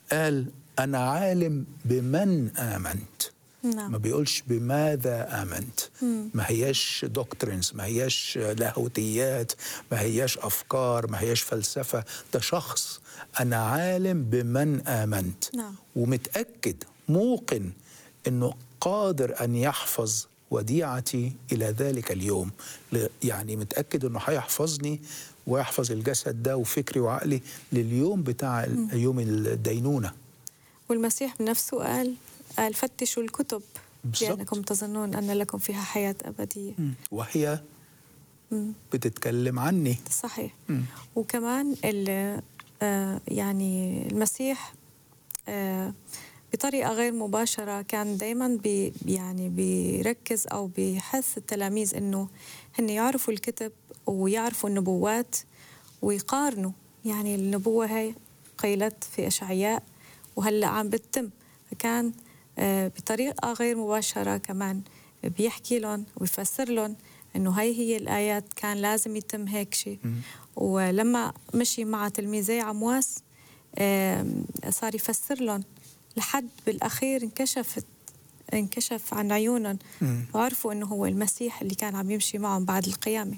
قال أنا عالم بمن آمنت نعم. ما بيقولش بماذا آمنت ما هياش دوكترينز ما هياش لاهوتيات ما هياش أفكار ما هياش فلسفة ده شخص أنا عالم بمن آمنت نعم. ومتأكد موقن أنه قادر أن يحفظ وديعتي إلى ذلك اليوم ل- يعني متأكد أنه هيحفظني ويحفظ الجسد ده وفكري وعقلي لليوم بتاع ال- يوم الدينونة والمسيح بنفسه قال قال فتشوا الكتب بالضبط. لأنكم تظنون أن لكم فيها حياة أبدية وهي مم. بتتكلم عني صحيح مم. وكمان ال- آه، يعني المسيح آه، بطريقة غير مباشرة كان دايما بي يعني بيركز أو بيحث التلاميذ إنه هن يعرفوا الكتب ويعرفوا النبوات ويقارنوا يعني النبوة هاي قيلت في أشعياء وهلأ عم بتتم فكان آه، بطريقة غير مباشرة كمان بيحكي لهم ويفسر لهم إنه هاي هي الآيات كان لازم يتم هيك شيء ولما مشي مع تلميذي عمواس آم، صار يفسر لهم لحد بالأخير انكشفت انكشف عن عيونهم وعرفوا انه هو المسيح اللي كان عم يمشي معهم بعد القيامه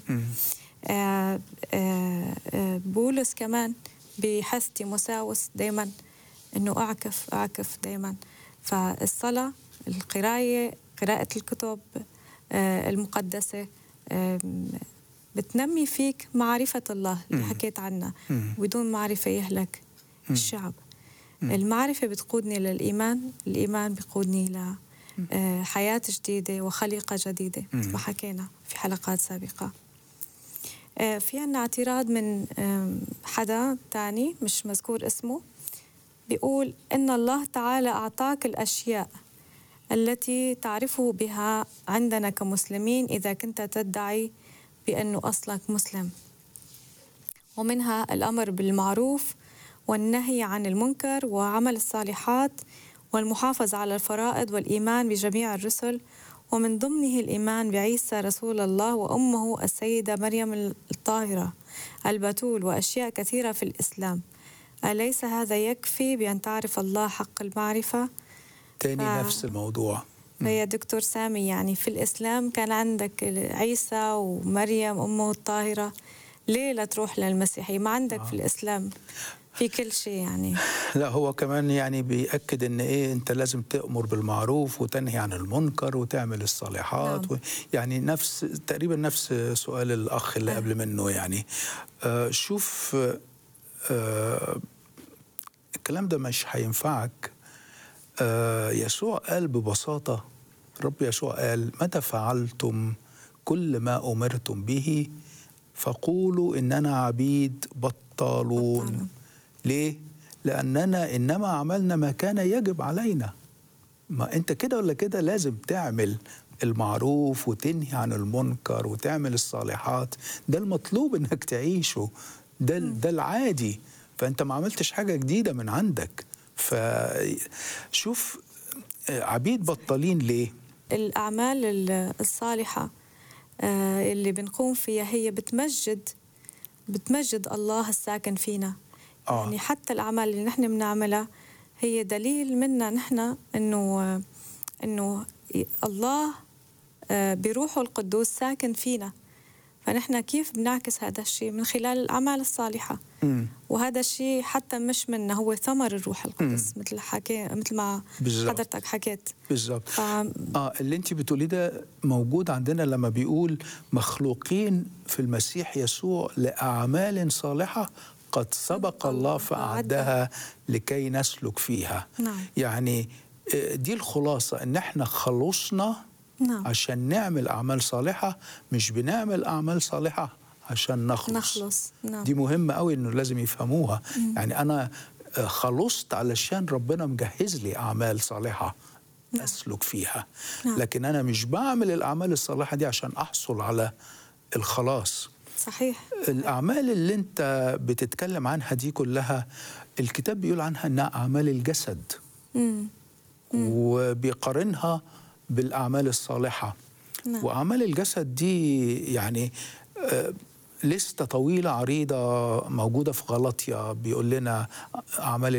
آه آه آه بولس كمان بحث تيموساوس دائما انه اعكف اعكف دائما فالصلاه القرايه قراءه الكتب آه المقدسه آم، بتنمي فيك معرفه الله اللي حكيت عنها بدون معرفه يهلك الشعب المعرفة بتقودني للإيمان الإيمان بيقودني لحياة جديدة وخليقة جديدة مثل ما حكينا في حلقات سابقة آه، في عنا اعتراض من آم، حدا تاني مش مذكور اسمه بيقول إن الله تعالى أعطاك الأشياء التي تعرفه بها عندنا كمسلمين إذا كنت تدعي بأنه أصلك مسلم ومنها الامر بالمعروف والنهي عن المنكر وعمل الصالحات والمحافظه على الفرائض والايمان بجميع الرسل ومن ضمنه الايمان بعيسى رسول الله وامه السيده مريم الطاهره البتول واشياء كثيره في الاسلام اليس هذا يكفي بان تعرف الله حق المعرفه تاني ف- نفس الموضوع فيا دكتور سامي يعني في الإسلام كان عندك عيسى ومريم أمه الطاهرة ليه لا تروح للمسيحية ما عندك في الإسلام في كل شيء يعني لا هو كمان يعني بيأكد ان ايه انت لازم تأمر بالمعروف وتنهي عن المنكر وتعمل الصالحات نعم. و يعني نفس تقريبا نفس سؤال الاخ اللي قبل منه يعني آه شوف آه الكلام ده مش هينفعك آه يسوع قال ببساطة رب يسوع قال متى فعلتم كل ما أمرتم به فقولوا إننا عبيد بطالون بطالون. ليه؟ لأننا إنما عملنا ما كان يجب علينا ما أنت كده ولا كده لازم تعمل المعروف وتنهي عن المنكر وتعمل الصالحات ده المطلوب إنك تعيشه ده, ده العادي فأنت ما عملتش حاجة جديدة من عندك فشوف عبيد بطالين ليه؟ الأعمال ال- الصالحة آه، اللي بنقوم فيها هي بتمجد بتمجد الله الساكن فينا آه. يعني حتى الأعمال اللي نحن بنعملها هي دليل منا نحن إنه آه، إنه ي- الله آه، بروحه القدوس ساكن فينا فنحن كيف بنعكس هذا الشيء من خلال الأعمال الصالحة مم. وهذا الشيء حتى مش منا هو ثمر الروح القدس مثل حكي مثل ما بالظبط. حضرتك حكيت بالظبط ف... اه اللي انت بتقوليه ده موجود عندنا لما بيقول مخلوقين في المسيح يسوع لاعمال صالحه قد سبق الله فاعدها لكي نسلك فيها نعم. يعني آه، دي الخلاصه ان احنا خلصنا نعم. عشان نعمل اعمال صالحه مش بنعمل اعمال صالحه عشان نخلص نخلص نعم دي مهمة قوي انه لازم يفهموها يعني انا آه، خلصت علشان ربنا مجهز لي اعمال صالحة نعم. اسلك فيها نعم. لكن انا مش بعمل الاعمال الصالحة دي عشان احصل على الخلاص صحيح الاعمال اللي انت بتتكلم عنها دي كلها الكتاب بيقول عنها انها اعمال الجسد مم. وبيقارنها بالاعمال الصالحه نعم. واعمال الجسد دي يعني آه، لستة طويلة عريضة موجودة في غلطية بيقول لنا أعمال